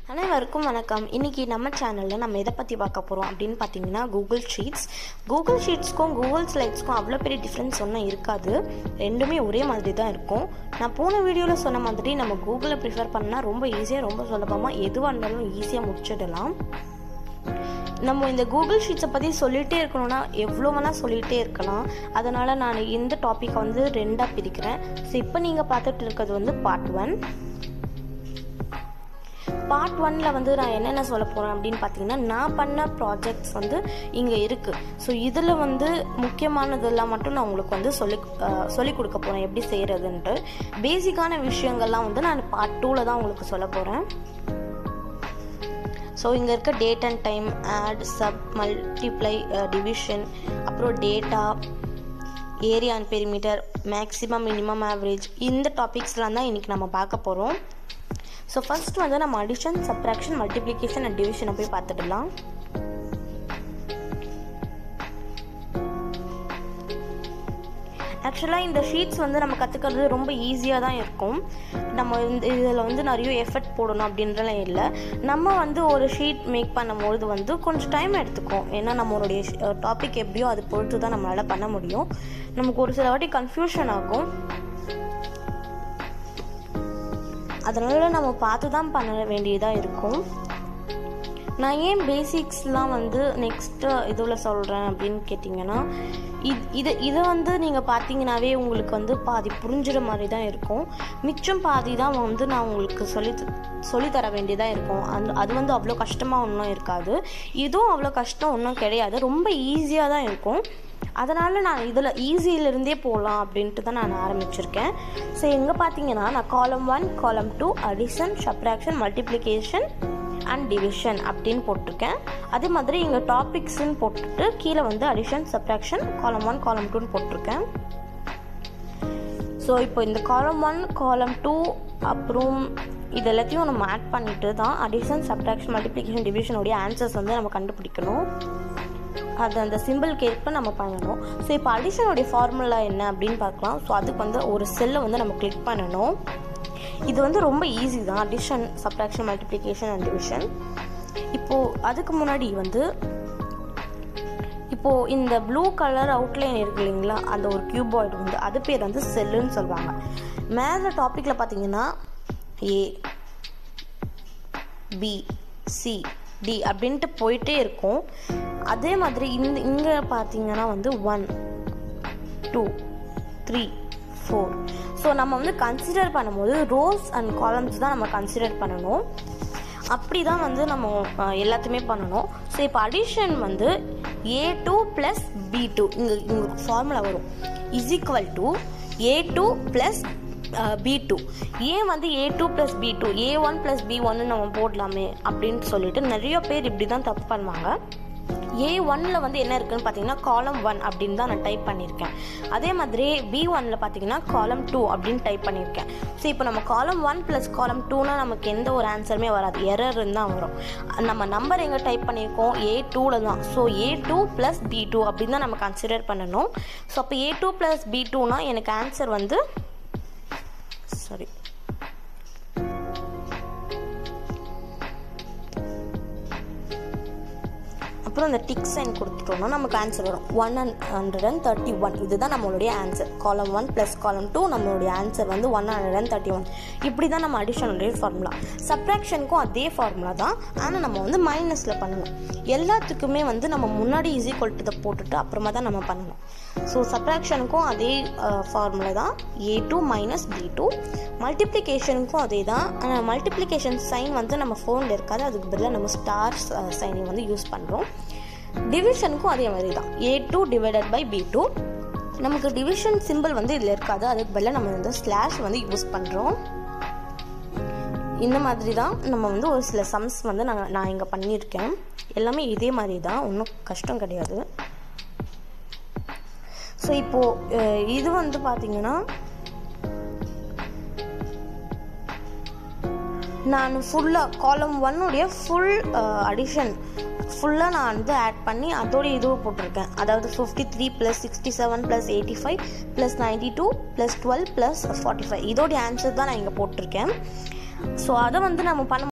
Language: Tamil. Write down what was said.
அனைவருக்கும் வணக்கம் இன்னைக்கு நம்ம சேனலில் நம்ம எதை பற்றி பார்க்க போகிறோம் அப்படின்னு பார்த்தீங்கன்னா கூகுள் ஷீட்ஸ் கூகுள் ஷீட்ஸ்க்கும் கூகுள் ஸ்லைட்ஸ்க்கும் அவ்வளோ பெரிய டிஃப்ரென்ஸ் ஒன்றும் இருக்காது ரெண்டுமே ஒரே மாதிரி தான் இருக்கும் நான் போன வீடியோவில் சொன்ன மாதிரி நம்ம கூகுளை ப்ரிஃபர் பண்ணால் ரொம்ப ஈஸியாக ரொம்ப சுலபமாக எதுவாக இருந்தாலும் ஈஸியாக முடிச்சிடலாம் நம்ம இந்த கூகுள் ஷீட்ஸை பற்றி சொல்லிகிட்டே இருக்கணும்னா எவ்வளோ வேணால் சொல்லிகிட்டே இருக்கலாம் அதனால் நான் இந்த டாப்பிக்கை வந்து ரெண்டாக பிரிக்கிறேன் ஸோ இப்போ நீங்கள் பார்த்துட்டு இருக்கிறது வந்து பார்ட் ஒன் பார்ட் ஒன்ல வந்து நான் என்னென்ன சொல்ல போகிறேன் அப்படின்னு பார்த்தீங்கன்னா நான் பண்ண ப்ராஜெக்ட்ஸ் வந்து இங்கே இருக்குது ஸோ இதில் வந்து முக்கியமானதெல்லாம் மட்டும் நான் உங்களுக்கு வந்து சொல்லி சொல்லி கொடுக்க போகிறேன் எப்படி செய்கிறதுன்ட்டு பேசிக்கான விஷயங்கள்லாம் வந்து நான் பார்ட் டூவில் தான் உங்களுக்கு சொல்ல போகிறேன் ஸோ இங்கே இருக்க date and time add sub multiply division அப்புறம் data area and perimeter maximum minimum average இந்த டாபிக்ஸ்லாம் தான் இன்றைக்கி நம்ம பார்க்க போகிறோம் ஸோ ஃபஸ்ட் வந்து நம்ம அடிஷன் சப்ராக்ஷன் மல்டிப்ளிகேஷன் அண்ட் டிவிஷனை போய் பார்த்துடலாம் ஆக்சுவலாக இந்த ஷீட்ஸ் வந்து நம்ம கற்றுக்கிறது ரொம்ப ஈஸியாக தான் இருக்கும் நம்ம இந்த இதில் வந்து நிறைய எஃபர்ட் போடணும் அப்படின்றலாம் இல்லை நம்ம வந்து ஒரு ஷீட் மேக் பண்ணும்போது வந்து கொஞ்சம் டைம் எடுத்துக்கும் ஏன்னா நம்மளுடைய டாபிக் எப்படியோ அது பொறுத்து தான் நம்மளால் பண்ண முடியும் நமக்கு ஒரு சில வாட்டி கன்ஃபியூஷன் ஆகும் அதனால் நம்ம பார்த்து தான் பண்ண வேண்டியதாக இருக்கும் நான் ஏன் பேசிக்ஸ்லாம் வந்து நெக்ஸ்ட்டு இதில் சொல்கிறேன் அப்படின்னு கேட்டிங்கன்னா இது இது இதை வந்து நீங்கள் பார்த்தீங்கன்னாவே உங்களுக்கு வந்து பாதி புரிஞ்சுற மாதிரி தான் இருக்கும் மிச்சம் பாதி தான் வந்து நான் உங்களுக்கு சொல்லி சொல்லித்தர வேண்டியதாக இருக்கும் அந்த அது வந்து அவ்வளோ கஷ்டமாக ஒன்றும் இருக்காது இதுவும் அவ்வளோ கஷ்டம் ஒன்றும் கிடையாது ரொம்ப ஈஸியாக தான் இருக்கும் அதனால் நான் இதில் ஈஸியிலிருந்தே போகலாம் அப்படின்ட்டு தான் நான் ஆரம்பிச்சிருக்கேன் ஸோ எங்கே பார்த்தீங்கன்னா நான் column one column two addition subtraction multiplication and division அப்படின்னு போட்டிருக்கேன் அதே மாதிரி இங்கே டாபிக்ஸ்ன்னு போட்டுட்டு கீழே வந்து அடிஷன் சப்ராக்ஷன் காலம் ஒன் காலம் டூன்னு போட்டிருக்கேன் ஸோ இப்போ இந்த காலம் ஒன் காலம் டூ அப்புறம் இது எல்லாத்தையும் நம்ம ஆட் பண்ணிட்டு தான் அடிஷன் சப்ராக்ஷன் மல்டிப்ளிகேஷன் டிவிஷனுடைய ஆன்சர்ஸ் வந்து நம்ம கண்டுபிடிக்கணும் அது அந்த சிம்பிளுக்கு ஏற்ப நம்ம பண்ணணும் ஸோ இப்போ அடிஷனுடைய ஃபார்முலா என்ன அப்படின்னு பார்க்கலாம் ஸோ அதுக்கு வந்து ஒரு செல்லை வந்து நம்ம கிளிக் பண்ணணும் இது வந்து ரொம்ப ஈஸி தான் addition subtraction multiplication and division இப்போது அதுக்கு முன்னாடி வந்து இப்போது இந்த ப்ளூ கலர் அவுட்லைன் இருக்கு இல்லைங்களா அந்த ஒரு கியூபாய்டு வந்து அது பேர் வந்து செல்லுன்னு சொல்லுவாங்க மேலே டாப்பிக்கில் பார்த்தீங்கன்னா ஏ பி சி டி அப்படின்ட்டு போயிட்டே இருக்கும் அதே மாதிரி இந்த இங்கே பார்த்தீங்கன்னா வந்து one two three four so நம்ம வந்து கன்சிடர் பண்ணும்போது ரோஸ் அண்ட் காலம்ஸ் தான் நம்ம கன்சிடர் பண்ணணும் அப்படி தான் வந்து நம்ம எல்லாத்தையுமே பண்ணணும் ஸோ இப்போ அடிஷன் வந்து A two plus B two இங்கே இங்கே ஃபார்முலா வரும் is equal to A two plus B two ஏன் வந்து A two plus B two A one plus B ஒன்னு நம்ம போடலாமே அப்படின்னு சொல்லிட்டு நிறைய பேர் இப்படி தான் தப்பு பண்ணுவாங்க ஏ ஒன்னில் வந்து என்ன இருக்குன்னு பார்த்தீங்கன்னா காலம் ஒன் அப்படின்னு தான் நான் டைப் பண்ணியிருக்கேன் அதே மாதிரி பி ஒனில் பார்த்தீங்கன்னா காலம் டூ அப்படின்னு டைப் பண்ணியிருக்கேன் ஸோ இப்போ நம்ம காலம் ஒன் ப்ளஸ் காலம் டூனா நமக்கு எந்த ஒரு ஆன்சருமே வராது எரர்னு தான் வரும் நம்ம நம்பர் எங்கே டைப் பண்ணியிருக்கோம் ஏ டூவில் தான் so A two plus B two அப்படின்னு தான் நம்ம கன்சிடர் பண்ணணும் ஸோ அப்போ ஏ டூ ப்ளஸ் பி டூனா எனக்கு ஆன்சர் வந்து சாரி அப்புறம் இந்த டிக் சைன் கொடுத்துட்டோம்னா நமக்கு ஆன்சர் வரும் one hundred and thirty one இதுதான் நம்மளுடைய answer column one plus column two நம்மளுடைய ஆன்சர் வந்து one hundred and thirty one இப்படி தான் நம்ம அடிஷனுடைய ஃபார்முலா சப்ராக்ஷனுக்கும் அதே ஃபார்முலா தான் ஆனால் நம்ம வந்து மைனஸில் பண்ணணும் எல்லாத்துக்குமே வந்து நம்ம முன்னாடி இஸ் ஈக்குவல் டு போட்டுட்டு அப்புறமா தான் நம்ம பண்ணணும் ஸோ சப்ராக்ஷனுக்கும் அதே ஃபார்முலா தான் A two minus B two மல்டிப்ளிகேஷனுக்கும் அதே தான் ஆனால் மல்டிப்ளிகேஷன் சைன் வந்து நம்ம ஃபோனில் இருக்காது அதுக்கு பதிலாக நம்ம ஸ்டார் சைனை வந்து யூஸ் பண்ணுறோம் டிவிஷனுக்கும் அதே மாதிரி தான் A two divided by B two நமக்கு டிவிஷன் சிம்பிள் வந்து இதில் இருக்காது அதுக்கு பதிலாக நம்ம வந்து ஸ்லாஷ் வந்து யூஸ் பண்ணுறோம் இந்த மாதிரி தான் நம்ம வந்து ஒரு சில சம்ஸ் வந்து நான் நான் இங்கே பண்ணியிருக்கேன் எல்லாமே இதே மாதிரி தான் ஒன்றும் கஷ்டம் கிடையாது ஸோ இப்போது இது வந்து பார்த்தீங்கன்னா நான் ஃபுல்லாக காலம் ஒன்னுடைய ஃபுல் அடிஷன் ஃபுல்லாக நான் வந்து ஆட் பண்ணி அதோட இதுவும் போட்டிருக்கேன் அதாவது fifty three plus sixty seven plus eighty five plus ninety two plus twelve plus forty five இதோடைய ஆன்சர் தான் நான் இங்கே போட்டிருக்கேன் ஸோ அதை வந்து நம்ம பண்ண